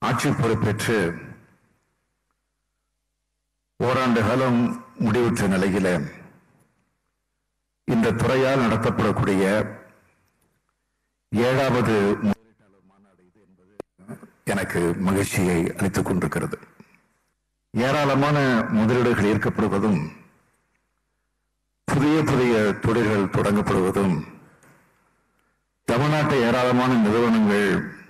ஆட்சி பொறுப்பேற்று ஓராண்டு காலம் முடிவுற்ற நிலையில இந்த துறையால் நடத்தப்படக்கூடிய ஏழாவது முதலீட்டாளர் மாநாடு இது என்பது எனக்கு மகிழ்ச்சியை அளித்துக் கொண்டிருக்கிறது ஏராளமான முதலீடுகள் ஈர்க்கப்படுவதும் புதிய புதிய தொழில்கள் தொடங்கப்படுவதும் தமிழ்நாட்டை ஏராளமான நிறுவனங்கள்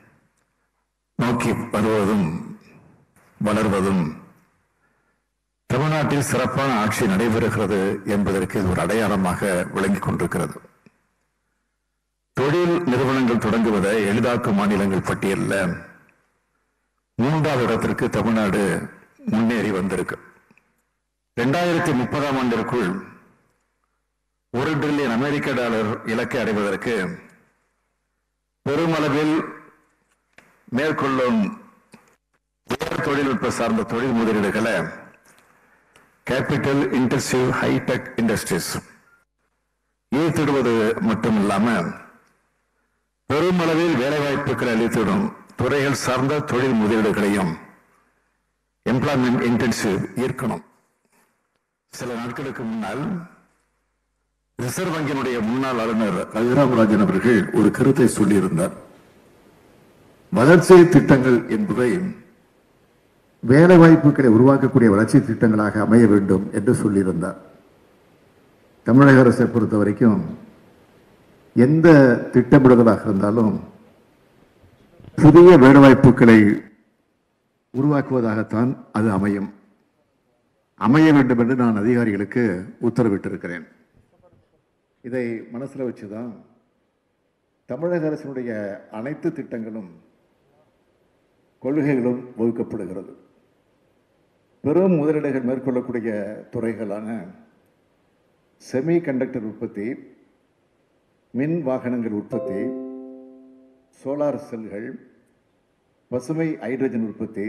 நோக்கி வருவதும் வளர்வதும் தமிழ்நாட்டில் சிறப்பான ஆட்சி நடைபெறுகிறது என்பதற்கு இது ஒரு அடையாளமாக விளங்கிக் கொண்டிருக்கிறது தொழில் நிறுவனங்கள் தொடங்குவதை எளிதாக்கும் மாநிலங்கள் பட்டியலில் மூன்றாவது இடத்திற்கு தமிழ்நாடு முன்னேறி வந்திருக்கு இரண்டாயிரத்தி முப்பதாம் ஆண்டிற்குள் ஒரு டிரில்லியன் அமெரிக்க டாலர் இலக்கை அடைவதற்கு பெருமளவில் மேற்கொள்ளும் உயர் தொழில்நுட்ப சார்ந்த தொழில் முதலீடுகளை கேபிட்டல் இன்டென்சிவ் ஹைடெக் இண்டஸ்ட்ரீஸ் ஈர்த்திடுவது மட்டுமில்லாம பெருமளவில் வேலைவாய்ப்புகளை அளித்திடும் துறைகள் சார்ந்த தொழில் முதலீடுகளையும் எம்ப்ளாய்மெண்ட் இன்டென்சிவ் ஈர்க்கணும் சில நாட்களுக்கு முன்னால் ரிசர்வ் வங்கியினுடைய முன்னாள் ஆளுநர் ரகுராம் ராஜன் அவர்கள் ஒரு கருத்தை சொல்லியிருந்தார் வளர்ச்சி திட்டங்கள் என்பதை வேலை வாய்ப்புகளை உருவாக்கக்கூடிய வளர்ச்சி திட்டங்களாக அமைய வேண்டும் என்று சொல்லியிருந்தார் தமிழக அரசை பொறுத்த வரைக்கும் எந்த திட்டமிடுதலாக இருந்தாலும் புதிய வேலைவாய்ப்புகளை உருவாக்குவதாகத்தான் அது அமையும் அமைய வேண்டும் என்று நான் அதிகாரிகளுக்கு உத்தரவிட்டிருக்கிறேன் இதை மனசில் வச்சுதான் தமிழக அரசினுடைய அனைத்து திட்டங்களும் கொள்கைகளும் வகுக்கப்படுகிறது பெரும் முதலீடுகள் மேற்கொள்ளக்கூடிய துறைகளான செமி கண்டக்டர் உற்பத்தி மின் வாகனங்கள் உற்பத்தி சோலார் செல்கள் பசுமை ஹைட்ரஜன் உற்பத்தி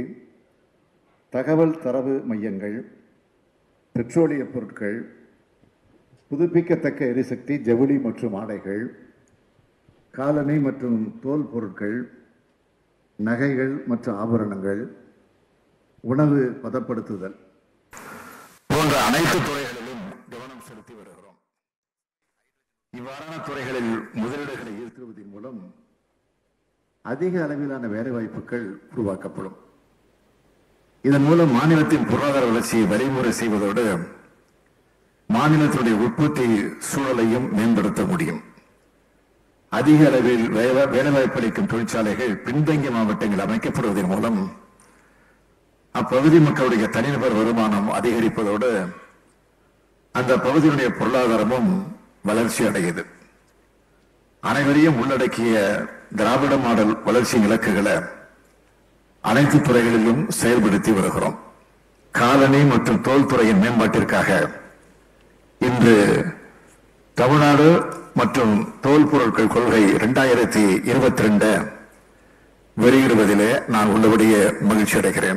தகவல் தரவு மையங்கள் பெட்ரோலிய பொருட்கள் புதுப்பிக்கத்தக்க எரிசக்தி ஜவுளி மற்றும் ஆடைகள் காலணி மற்றும் தோல் பொருட்கள் நகைகள் மற்றும் ஆபரணங்கள் உணவு பதப்படுத்துதல் போன்ற அனைத்து துறைகளிலும் கவனம் செலுத்தி வருகிறோம் இவ்வாறான துறைகளில் முதலீடுகளை ஈர்க்குவதன் மூலம் அதிக அளவிலான வேலைவாய்ப்புகள் உருவாக்கப்படும் இதன் மூலம் மாநிலத்தின் பொருளாதார வளர்ச்சியை வழிமுறை செய்வதோடு மாநிலத்தினுடைய உற்பத்தி சூழலையும் மேம்படுத்த முடியும் அதிக அளவில் வேலை- வேலைவாய்ப்பு அளிக்கும் தொழிற்சாலைகள் பின்தங்கிய மாவட்டங்கள் அமைக்கப்படுவதன் மூலம் அப்பகுதி மக்களுடைய தனிநபர் வருமானம் அதிகரிப்பதோடு அந்த பகுதியினுடைய பொருளாதாரமும் வளர்ச்சி அடையுது அனைவரையும் உள்ளடக்கிய திராவிட மாடல் வளர்ச்சி இலக்குகளை அனைத்து துறைகளிலும் செயல்படுத்தி வருகிறோம் காலணி மற்றும் தோல் துறையின் மேம்பாட்டிற்காக இன்று தமிழ்நாடு மற்றும் தோல் பொருட்கள் கொள்கை இரண்டாயிரத்தி இருபத்தி ரெண்டு வெளியிடுவதிலே நான் உள்ளபடியே மகிழ்ச்சி அடைகிறேன்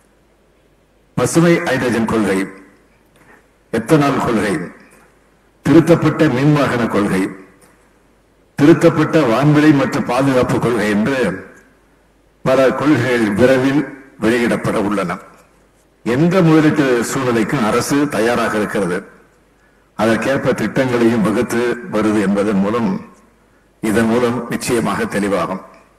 பசுமை ஹைட்ரஜன் கொள்கை எத்தனால் கொள்கை திருத்தப்பட்ட மின்வாகன கொள்கை திருத்தப்பட்ட வான்வெளி மற்றும் பாதுகாப்பு கொள்கை என்று பல கொள்கைகள் விரைவில் வெளியிடப்பட உள்ளன எந்த முதலீட்டு சூழ்நிலைக்கும் அரசு தயாராக இருக்கிறது அதற்கேற்ப திட்டங்களையும் வகுத்து வருது என்பதன் மூலம் இதன் மூலம் நிச்சயமாக தெளிவாகும்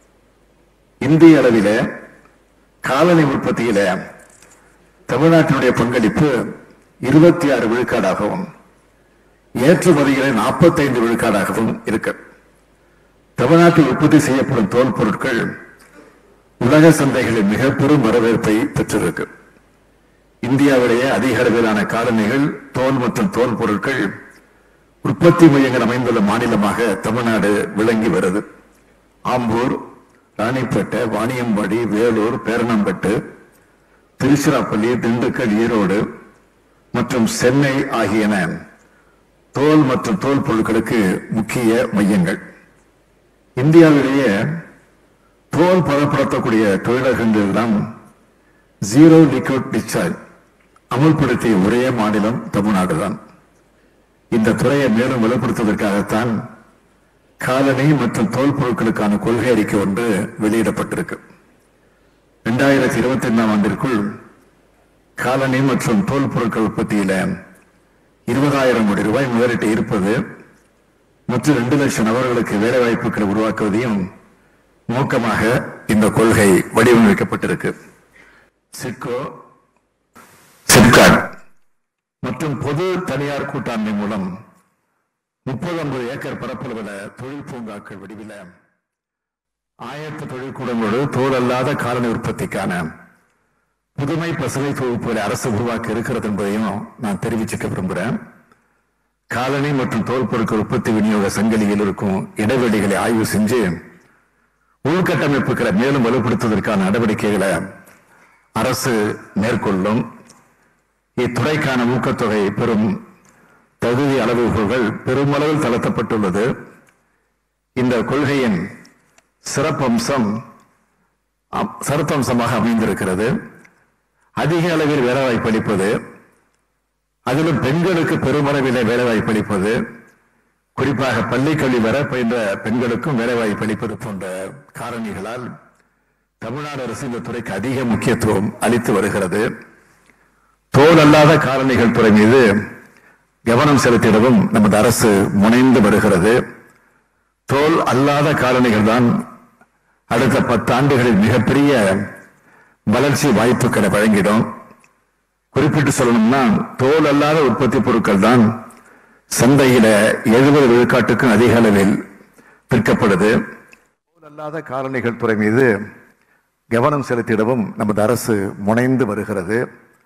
இந்திய அளவில காலனி உற்பத்தியில தமிழ்நாட்டினுடைய பங்களிப்பு இருபத்தி ஆறு விழுக்காடாகவும் ஏற்றுமதியில நாற்பத்தைந்து விழுக்காடாகவும் இருக்கு தமிழ்நாட்டில் உற்பத்தி செய்யப்படும் தோல் பொருட்கள் உலக சந்தைகளில் மிக பெரும் வரவேற்பை பெற்றிருக்கு இந்தியாவிலேயே அதிக அளவிலான காலணிகள் தோல் மற்றும் தோல் பொருட்கள் உற்பத்தி மையங்கள் அமைந்துள்ள மாநிலமாக தமிழ்நாடு விளங்கி வருது ஆம்பூர் ராணிப்பேட்டை வாணியம்பாடி வேலூர் பேரணம்பட்டு திருச்சிராப்பள்ளி திண்டுக்கல் ஈரோடு மற்றும் சென்னை ஆகியன தோல் மற்றும் தோல் பொருட்களுக்கு முக்கிய மையங்கள் இந்தியாவிலேயே தோல் பதப்படுத்தக்கூடிய தொழிலகங்கள் தான் ஜீரோ லிக்விட் டிஸ்சார்ஜ் அமல்படுத்திய ஒரே மாநிலம் தமிழ்நாடு தான் இந்த துறையை மேலும் வலுப்படுத்துவதற்காகத்தான் காலணி மற்றும் தோல் பொருட்களுக்கான கொள்கை அறிக்கை ஒன்று வெளியிடப்பட்டிருக்கு இரண்டாயிரத்தி இருபத்தி ஐந்தாம் ஆண்டிற்குள் காலணி மற்றும் தோல் பொருட்கள் உற்பத்தியில இருபதாயிரம் கோடி ரூபாய் முதலீட்டு இருப்பது மற்றும் ரெண்டு லட்சம் நபர்களுக்கு வேலை வாய்ப்புகளை உருவாக்குவதையும் நோக்கமாக இந்த கொள்கை வடிவமைக்கப்பட்டிருக்கு சிட்கோ சிப்காட் மற்றும் பொது தனியார் கூட்டாண்மை மூலம் முப்பது ஐம்பது ஏக்கர் பரப்பளவில் தொழில் பூங்காக்கள் வடிவில ஆயத்த தொழிற்கூடங்களோடு தோல் அல்லாத காலனி உற்பத்திக்கான புதுமை பசுமை தொகுப்புகளை அரசு உருவாக்க இருக்கிறது என்பதையும் நான் தெரிவிச்சுக்க விரும்புகிறேன் காலனி மற்றும் தோல் பொருட்கள் உற்பத்தி விநியோக சங்கிலியில் இருக்கும் இடைவெளிகளை ஆய்வு செஞ்சு உள்கட்டமைப்புகளை மேலும் வலுப்படுத்துவதற்கான நடவடிக்கைகளை அரசு மேற்கொள்ளும் இத்துறைக்கான ஊக்கத்தொகை பெறும் தகுதி அளவுகோல்கள் பெருமளவில் தளர்த்தப்பட்டுள்ளது இந்த கொள்கையின் சிறப்பம்சம் அம்- சிறப்பம்சமாக அமைந்திருக்கிறது அதிக அளவில் வேலைவாய்ப்பு அளிப்பது அதிலும் பெண்களுக்கு பெருமளவிலே வேலைவாய்ப்பு அளிப்பது குறிப்பாக பள்ளி கல்வி வர பயின்ற பெண்களுக்கும் வேலைவாய்ப்பு அளிப்பது போன்ற காரணிகளால் தமிழ்நாடு அரசு இந்த துறைக்கு அதிக முக்கியத்துவம் அளித்து வருகிறது தோல் அல்லாத காரணிகள் துறை மீது கவனம் செலுத்திடவும் நமது அரசு முனைந்து வருகிறது தோல் அல்லாத காரணிகள் தான் அடுத்த பத்தாண்டுகளில் மிகப்பெரிய வளர்ச்சி வாய்ப்புகளை வழங்கிடும் குறிப்பிட்டு சொல்லணும்னா தோல் அல்லாத உற்பத்தி பொருட்கள் தான் சந்தையில எழுபது விழுக்காட்டுக்கும் அதிக அளவில் விற்கப்படுது தோல் அல்லாத காரணிகள் துறை மீது கவனம் செலுத்திடவும் நமது அரசு முனைந்து வருகிறது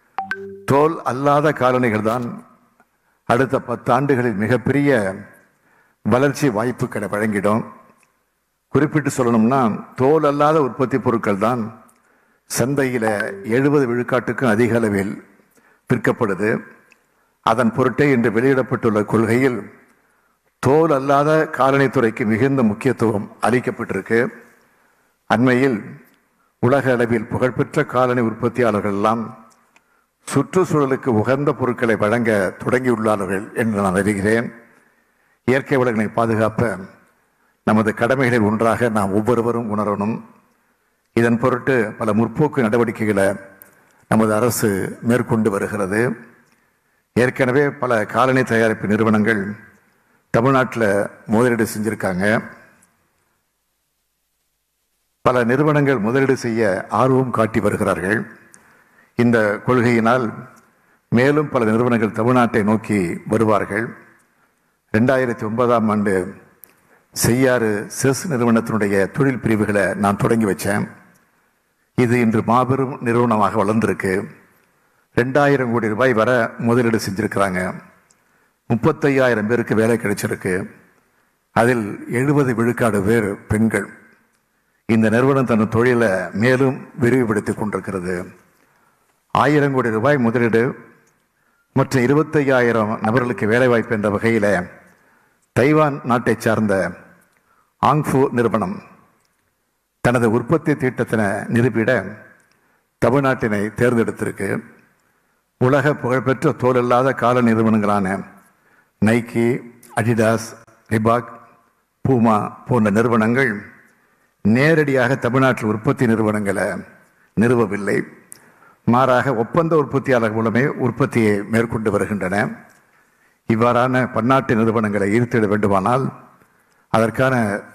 தோல் அல்லாத காரணிகள் தான் அடுத்த பத்து ஆண்டுகளில் மிகப்பெரிய வளர்ச்சி வாய்ப்புகளை வழங்கிடும் குறிப்பிட்டு சொல்லணும்னா தோல் அல்லாத உற்பத்தி பொருட்கள் தான் சந்தையில எழுபது விழுக்காட்டுக்கும் அதிக அளவில் விற்கப்படுது அதன் பொருட்டே இன்று வெளியிடப்பட்டுள்ள கொள்கையில் தோல் அல்லாத காலனித்துறைக்கு மிகுந்த முக்கியத்துவம் அளிக்கப்பட்டிருக்கு அண்மையில் உலக அளவில் புகழ்பெற்ற காலனி உற்பத்தியாளர்கள் எல்லாம் சுற்றுச்சூழலுக்கு உகந்த பொருட்களை வழங்க தொடங்கியுள்ளார்கள் என்று நான் அறிகிறேன் இயற்கை வளங்களை பாதுகாப்ப நமது கடமைகளில் ஒன்றாக நாம் ஒவ்வொருவரும் உணரணும் இதன் பொருட்டு பல முற்போக்கு நடவடிக்கைகளை நமது அரசு மேற்கொண்டு வருகிறது ஏற்கனவே பல காலனி தயாரிப்பு நிறுவனங்கள் தமிழ்நாட்டில் முதலீடு செஞ்சிருக்காங்க பல நிறுவனங்கள் முதலீடு செய்ய ஆர்வம் காட்டி வருகிறார்கள் இந்த கொள்கையினால் மேலும் பல நிறுவனங்கள் தமிழ்நாட்டை நோக்கி வருவார்கள் ரெண்டாயிரத்தி ஒன்பதாம் ஆண்டு செய்யாறு செஸ் நிறுவனத்தினுடைய தொழில் பிரிவுகளை நான் தொடங்கி வச்சேன் இது இன்று மாபெரும் நிறுவனமாக வளர்ந்திருக்கு ரெண்டாயிரம் கோடி ரூபாய் வர முதலீடு செஞ்சிருக்கிறாங்க முப்பத்தையாயிரம் பேருக்கு வேலை கிடைச்சிருக்கு அதில் எழுபது விழுக்காடு பேர் பெண்கள் இந்த நிறுவனம் தன் தொழிலை மேலும் விரிவுபடுத்திக் கொண்டிருக்கிறது ஆயிரம் கோடி ரூபாய் முதலீடு மற்றும் இருபத்தையாயிரம் நபர்களுக்கு வேலைவாய்ப்பு என்ற வகையில் தைவான் நாட்டை சார்ந்த ஆங்ஃபு நிறுவனம் தனது உற்பத்தி திட்டத்தினை நிரூபிட தமிழ்நாட்டினை தேர்ந்தெடுத்திருக்கு உலக புகழ்பெற்ற தோலில்லாத கால நிறுவனங்களான நைக்கி அடிடாஸ் ரிபாக் பூமா போன்ற நிறுவனங்கள் நேரடியாக தமிழ்நாட்டில் உற்பத்தி நிறுவனங்களை நிறுவவில்லை மாறாக ஒப்பந்த உற்பத்தியாளர் மூலமே உற்பத்தியை மேற்கொண்டு வருகின்றன இவ்வாறான பன்னாட்டு நிறுவனங்களை ஈர்த்திட வேண்டுமானால் அதற்கான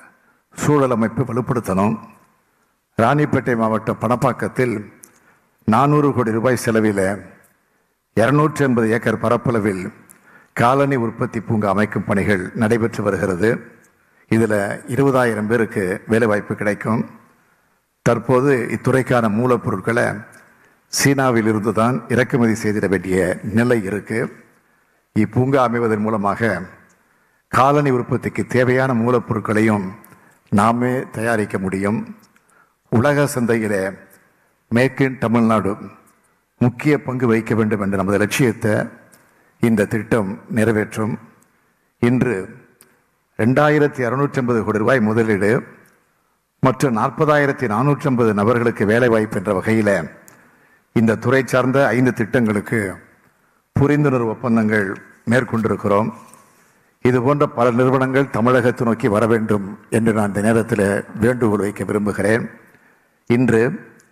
சூழல் அமைப்பு வலுப்படுத்தணும் ராணிப்பேட்டை மாவட்டம் பணப்பாக்கத்தில் நானூறு கோடி ரூபாய் செலவில் இருநூற்றி எண்பது ஏக்கர் பரப்பளவில் காலனி உற்பத்தி பூங்கா அமைக்கும் பணிகள் நடைபெற்று வருகிறது இதில் இருபதாயிரம் பேருக்கு வேலைவாய்ப்பு கிடைக்கும் தற்போது இத்துறைக்கான மூலப்பொருட்களை சீனாவில் இருந்து தான் இறக்குமதி செய்திட வேண்டிய நிலை இருக்கு இப்பூங்கா அமைவதன் மூலமாக காலனி உற்பத்திக்கு தேவையான மூலப்பொருட்களையும் நாமே தயாரிக்க முடியும் உலக சந்தையிலே மேக் இன் தமிழ்நாடு முக்கிய பங்கு வகிக்க வேண்டும் என்ற நமது லட்சியத்தை இந்த திட்டம் நிறைவேற்றும் இன்று ரெண்டாயிரத்தி அறுநூற்றி ஐம்பது கோடி ரூபாய் முதலீடு மற்றும் நாற்பதாயிரத்தி நானூற்றி ஐம்பது நபர்களுக்கு வேலைவாய்ப்பு என்ற வகையில் இந்த துறை சார்ந்த ஐந்து திட்டங்களுக்கு புரிந்துணர்வு ஒப்பந்தங்கள் மேற்கொண்டிருக்கிறோம் இது போன்ற பல நிறுவனங்கள் தமிழகத்தை நோக்கி வர வேண்டும் என்று நான் இந்த நேரத்தில் வேண்டுகோள் வைக்க விரும்புகிறேன் இன்று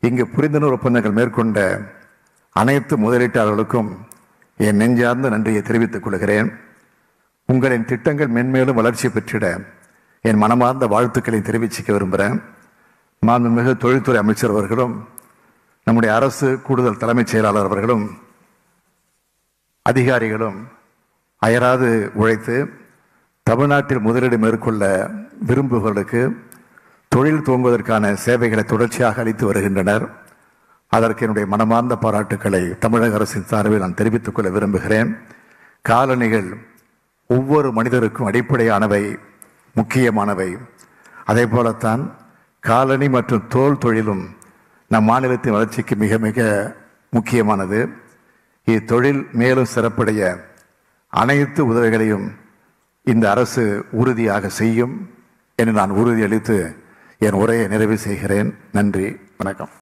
இங்கு புரிந்துணர்வு ஒப்பந்தங்கள் மேற்கொண்ட அனைத்து முதலீட்டாளர்களுக்கும் என் நெஞ்சார்ந்த நன்றியை தெரிவித்துக் கொள்கிறேன் உங்களின் திட்டங்கள் மென்மேலும் வளர்ச்சி பெற்றிட என் மனமார்ந்த வாழ்த்துக்களை தெரிவிச்சுக்க விரும்புகிறேன் மாண்புமிகு தொழில்துறை அமைச்சர் அவர்களும் நம்முடைய அரசு கூடுதல் தலைமைச் செயலாளர் அவர்களும் அதிகாரிகளும் அயராது உழைத்து தமிழ்நாட்டில் முதலீடு மேற்கொள்ள விரும்புபவர்களுக்கு தொழில் துவங்குவதற்கான சேவைகளை தொடர்ச்சியாக அளித்து வருகின்றனர் அதற்கு என்னுடைய மனமார்ந்த பாராட்டுக்களை தமிழக அரசின் சார்பில் நான் தெரிவித்துக் கொள்ள விரும்புகிறேன் காலணிகள் ஒவ்வொரு மனிதருக்கும் அடிப்படையானவை முக்கியமானவை அதே போலத்தான் காலணி மற்றும் தோல் தொழிலும் நம் மாநிலத்தின் வளர்ச்சிக்கு மிக மிக முக்கியமானது இத்தொழில் மேலும் சிறப்படைய அனைத்து உதவிகளையும் இந்த அரசு உறுதியாக செய்யும் என்று நான் உறுதியளித்து என் உரையை நிறைவு செய்கிறேன் நன்றி வணக்கம்